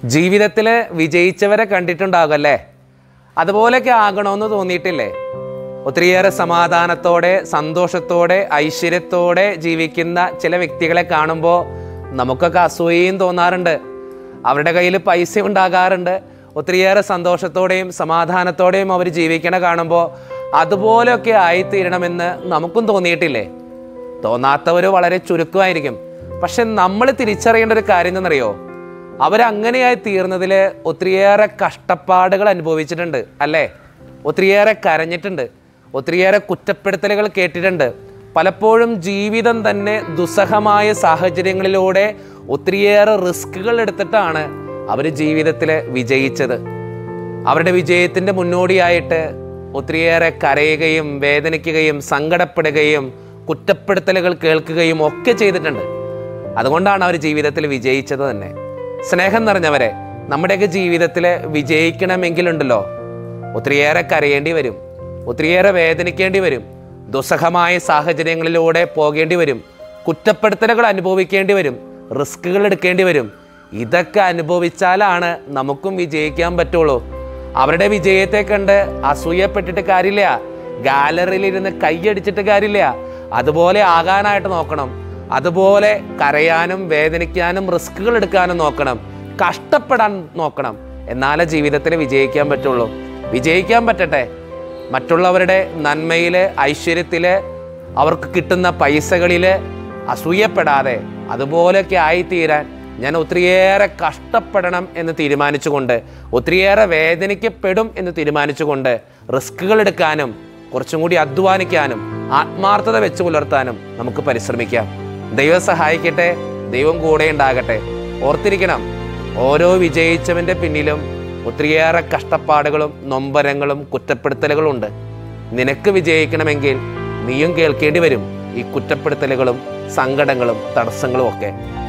ജീവിതത്തിൽ വിജയിച്ചവരെ കണ്ടിട്ടുണ്ടാകും അല്ലേ അതുപോലെയൊക്കെ ആകണമെന്ന് തോന്നിയിട്ടില്ലേ ഒത്തിരിയേറെ സമാധാനത്തോടെ സന്തോഷത്തോടെ ഐശ്വര്യത്തോടെ ജീവിക്കുന്ന ചില വ്യക്തികളെ കാണുമ്പോൾ നമുക്കൊക്കെ അസൂയയും തോന്നാറുണ്ട് അവരുടെ കയ്യിൽ പൈസ ഉണ്ടാകാറുണ്ട് ഒത്തിരിയേറെ സന്തോഷത്തോടെയും സമാധാനത്തോടെയും അവർ ജീവിക്കണ കാണുമ്പോൾ അതുപോലെയൊക്കെ ആയിത്തീരണമെന്ന് നമുക്കും തോന്നിയിട്ടില്ലേ തോന്നാത്തവർ വളരെ ചുരുക്കമായിരിക്കും പക്ഷെ നമ്മൾ തിരിച്ചറിയേണ്ട ഒരു കാര്യം എന്തെന്നറിയോ അവരങ്ങനെയായി തീർന്നതിൽ ഒത്തിരിയേറെ കഷ്ടപ്പാടുകൾ അനുഭവിച്ചിട്ടുണ്ട് അല്ലേ ഒത്തിരിയേറെ കരഞ്ഞിട്ടുണ്ട് ഒത്തിരിയേറെ കുറ്റപ്പെടുത്തലുകൾ കേട്ടിട്ടുണ്ട് പലപ്പോഴും ജീവിതം തന്നെ ദുസ്സഹമായ സാഹചര്യങ്ങളിലൂടെ ഒത്തിരിയേറെ റിസ്കുകൾ എടുത്തിട്ടാണ് അവർ ജീവിതത്തിൽ വിജയിച്ചത് അവരുടെ വിജയത്തിന്റെ മുന്നോടിയായിട്ട് ഒത്തിരിയേറെ കരയുകയും വേദനിക്കുകയും സങ്കടപ്പെടുകയും കുറ്റപ്പെടുത്തലുകൾ കേൾക്കുകയും ഒക്കെ ചെയ്തിട്ടുണ്ട് അതുകൊണ്ടാണ് അവർ ജീവിതത്തിൽ വിജയിച്ചത് തന്നെ സ്നേഹം നിറഞ്ഞവരെ നമ്മുടെയൊക്കെ ജീവിതത്തിൽ വിജയിക്കണമെങ്കിലുണ്ടല്ലോ ഒത്തിരിയേറെ കരയേണ്ടി വരും ഒത്തിരിയേറെ വേദനിക്കേണ്ടി വരും ദുസ്സഹമായ സാഹചര്യങ്ങളിലൂടെ പോകേണ്ടി വരും കുറ്റപ്പെടുത്തലുകൾ അനുഭവിക്കേണ്ടി വരും റിസ്കുകൾ എടുക്കേണ്ടി വരും ഇതൊക്കെ അനുഭവിച്ചാലാണ് നമുക്കും വിജയിക്കാൻ പറ്റുള്ളൂ അവരുടെ വിജയത്തെ കണ്ട് അസൂയപ്പെട്ടിട്ട് കാര്യമില്ല ഗാലറിയിൽ ഇരുന്ന് കൈയടിച്ചിട്ട് കാര്യമില്ല അതുപോലെ ആകാനായിട്ട് നോക്കണം അതുപോലെ കരയാനും വേദനിക്കാനും റിസ്കുകൾ എടുക്കാനും നോക്കണം കഷ്ടപ്പെടാൻ നോക്കണം എന്നാലേ ജീവിതത്തിൽ വിജയിക്കാൻ പറ്റുള്ളൂ വിജയിക്കാൻ പറ്റട്ടെ മറ്റുള്ളവരുടെ നന്മയില് ഐശ്വര്യത്തില് അവർക്ക് കിട്ടുന്ന പൈസകളില് അസൂയപ്പെടാതെ അതുപോലെയൊക്കെ ആയിത്തീരാൻ ഞാൻ ഒത്തിരിയേറെ കഷ്ടപ്പെടണം എന്ന് തീരുമാനിച്ചുകൊണ്ട് ഒത്തിരിയേറെ വേദനിക്കപ്പെടും എന്ന് തീരുമാനിച്ചുകൊണ്ട് റിസ്കുകൾ എടുക്കാനും കുറച്ചും കൂടി അധ്വാനിക്കാനും ആത്മാർത്ഥത വെച്ച് പുലർത്താനും നമുക്ക് പരിശ്രമിക്കാം ദൈവം സഹായിക്കട്ടെ ദൈവം കൂടെ ഉണ്ടാകട്ടെ ഓർത്തിരിക്കണം ഓരോ വിജയിച്ചവന്റെ പിന്നിലും ഒത്തിരിയേറെ കഷ്ടപ്പാടുകളും നൊമ്പരങ്ങളും കുറ്റപ്പെടുത്തലുകളും ഉണ്ട് നിനക്ക് വിജയിക്കണമെങ്കിൽ നീയും കേൾക്കേണ്ടി വരും ഈ കുറ്റപ്പെടുത്തലുകളും സങ്കടങ്ങളും തടസ്സങ്ങളും ഒക്കെ